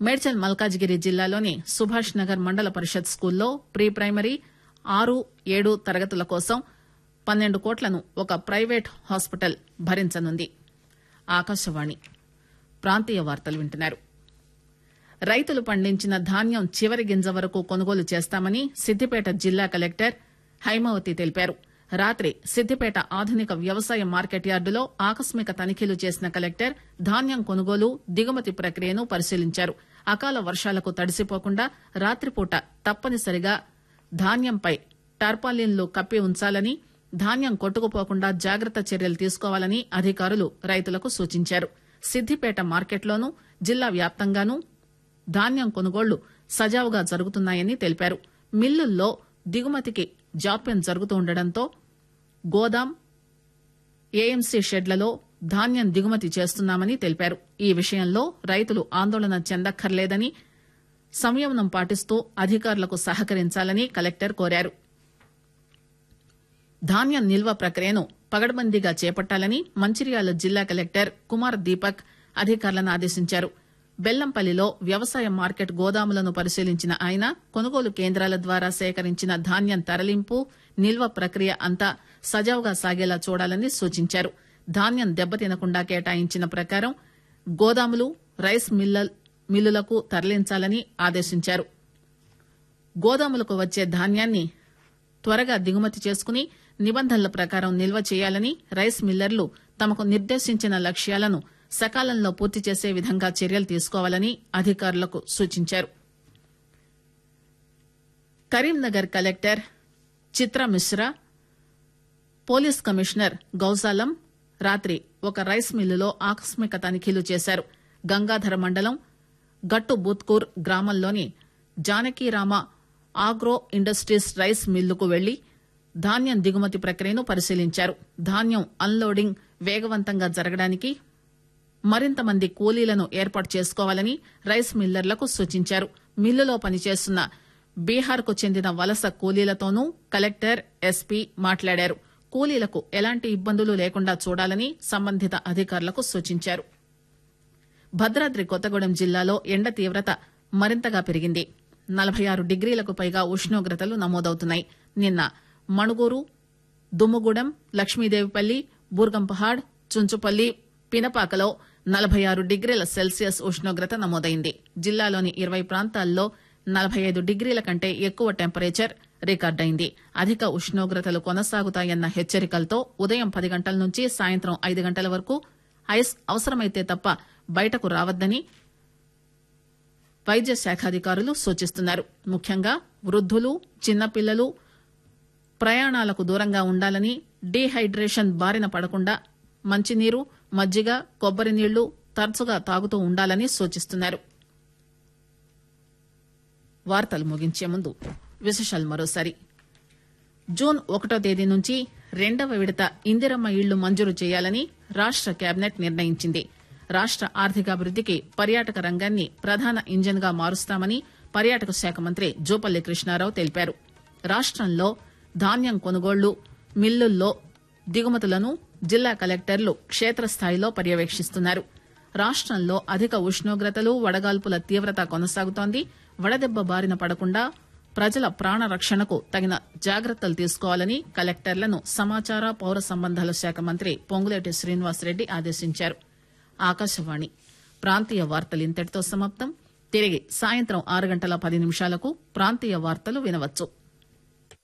మేడ్చల్ మల్కాజిగిరి జిల్లాలోని సుభాష్ నగర్ మండల పరిషత్ స్కూల్లో ప్రీ ప్రైమరీ ఆరు ఏడు తరగతుల కోసం పన్నెండు కోట్లను ఒక ప్రైవేట్ హాస్పిటల్ భరించనుంది ఆకాశవాణి ప్రాంతీయ వార్తలు వింటున్నారు రైతులు పండించిన ధాన్యం చివరి గింజ వరకు కొనుగోలు చేస్తామని సిద్దిపేట జిల్లా కలెక్టర్ హైమావతి తెలిపారు రాత్రి సిద్దిపేట ఆధునిక వ్యవసాయ మార్కెట్ యార్డులో ఆకస్మిక తనిఖీలు చేసిన కలెక్టర్ ధాన్యం కొనుగోలు దిగుమతి ప్రక్రియను పరిశీలించారు అకాల వర్షాలకు తడిసిపోకుండా రాత్రిపూట తప్పనిసరిగా ధాన్యంపై టార్పాలిన్లు కప్పి ఉంచాలని ధాన్యం కొట్టుకుపోకుండా జాగ్రత్త చర్యలు తీసుకోవాలని అధికారులు రైతులకు సూచించారు సిద్దిపేట మార్కెట్లోనూ జిల్లా వ్యాప్తంగానూ ధాన్యం కొనుగోళ్లు సజావుగా జరుగుతున్నాయని తెలిపారు మిల్లుల్లో దిగుమతికి జాప్యం జరుగుతుండటంతో గోదాం ఏఎంసీ షెడ్లలో ధాన్యం దిగుమతి చేస్తున్నామని తెలిపారు ఈ విషయంలో రైతులు ఆందోళన చెందక్కర్లేదని సంయమనం పాటిస్తూ అధికారులకు సహకరించాలని కలెక్టర్ కోరారు ధాన్యం నిల్వ ప్రక్రియను పగడ్బందీగా చేపట్టాలని మంచిర్యాల జిల్లా కలెక్టర్ కుమార్ దీపక్ అధికారులను ఆదేశించారు బెల్లంపల్లిలో వ్యవసాయ మార్కెట్ గోదాములను పరిశీలించిన ఆయన కొనుగోలు కేంద్రాల ద్వారా సేకరించిన ధాన్యం తరలింపు నిల్వ ప్రక్రియ అంతా సజావుగా సాగేలా చూడాలని సూచించారు ధాన్యం దెబ్బతినకుండా కేటాయించిన ప్రకారం గోదాములు రైస్ మిల్లులకు తరలించాలని ఆదేశించారు గోదాములకు వచ్చే ధాన్యాన్ని త్వరగా దిగుమతి చేసుకుని నిబంధనల ప్రకారం నిల్వ చేయాలని రైస్ మిల్లర్లు తమకు నిర్దేశించిన లక్ష్యాలను సకాలంలో పూర్తి చేసే విధంగా చర్యలు తీసుకోవాలని అధికారులకు సూచించారు Karimnagar collector Chitra Mishra police commissioner Gausalam రాత్రి ఒక రైస్ మిల్లులో ఆకస్మిక తనిఖీలు చేశారు గంగాధర మండలం గట్టు బూత్కూర్ గ్రామంలోని జానకీరామ ఆగ్రో ఇండస్ట్రీస్ రైస్ మిల్లుకు వెళ్లి ధాన్యం దిగుమతి ప్రక్రియను పరిశీలించారు ధాన్యం అన్లోడింగ్ వేగవంతంగా జరగడానికి మరింత మంది కూలీలను ఏర్పాటు చేసుకోవాలని రైస్ మిల్లర్లకు సూచించారు మిల్లులో పనిచేస్తున్న బీహార్ కు చెందిన వలస కూలీలతోనూ కలెక్టర్ ఎస్పీ మాట్లాడారు కూలీలకు ఎలాంటి ఇబ్బందులు లేకుండా చూడాలని సంబంధిత అధికారులకు సూచించారు భద్రాద్రి కొత్తగూడెం జిల్లాలో ఎండ తీవ్రత మరింతగా పెరిగింది నలభై ఆరు డిగ్రీలకు పైగా ఉష్ణోగ్రతలు నమోదవుతున్నాయి నిన్న మణుగూరు దుమ్ముగూడెం లక్ష్మీదేవిపల్లి బూర్గంపహాడ్ చుంచుపల్లి పినపాకలో నలభై ఆరు డిగ్రీల సెల్సియస్ ఉష్ణోగ్రత నమోదైంది జిల్లాలోని ఇరవై ప్రాంతాల్లో నలభై ఐదు డిగ్రీల కంటే ఎక్కువ టెంపరేచర్ రికార్డైంది అధిక ఉష్ణోగ్రతలు కొనసాగుతాయన్న హెచ్చరికలతో ఉదయం పది గంటల నుంచి సాయంత్రం ఐదు గంటల వరకు ఐస్ అవసరమైతే తప్ప బయటకు రావద్దని వైద్య శాఖాధికారులు సూచిస్తున్నారు ముఖ్యంగా వృద్దులు చిన్నపిల్లలు ప్రయాణాలకు దూరంగా ఉండాలని డీహైడ్రేషన్ బారిన పడకుండా మంచినీరు మజ్జిగ కొబ్బరి నీళ్లు తరచుగా తాగుతూ ఉండాలని సూచిస్తున్నారు వార్తలు ముగించే ముందు విశేషాలు మరోసారి జూన్ ఒకటో తేదీ నుంచి రెండవ విడత ఇందిరమ్మ ఇళ్లు మంజూరు చేయాలని రాష్ట కేబినెట్ నిర్ణయించింది రాష్ట ఆర్థికాభివృద్దికి పర్యాటక రంగాన్ని ప్రధాన ఇంజన్ గా మారుస్తామని పర్యాటక శాఖ మంత్రి జూపల్లి కృష్ణారావు తెలిపారు రాష్టంలో ధాన్యం కొనుగోళ్లు మిల్లుల్లో దిగుమతులను జిల్లా కలెక్టర్లు క్షేత్రస్థాయిలో పర్యవేక్షిస్తున్నారు రాష్టంలో అధిక ఉష్ణోగ్రతలు వడగాల్పుల తీవ్రత కొనసాగుతోంది వడదెబ్బ బారిన పడకుండా ప్రజల ప్రాణ రక్షణకు తగిన జాగ్రత్తలు తీసుకోవాలని కలెక్టర్లను సమాచార పౌర సంబంధాల శాఖ మంత్రి పొంగులేటి శ్రీనివాసరెడ్డి ఆదేశించారు ఆకాశవాణి ప్రాంతీయ వార్తలు ఇంతటితో సమాప్తం తిరిగి సాయంత్రం ఆరు గంటల పది నిమిషాలకు ప్రాంతీయ వార్తలు వినవచ్చు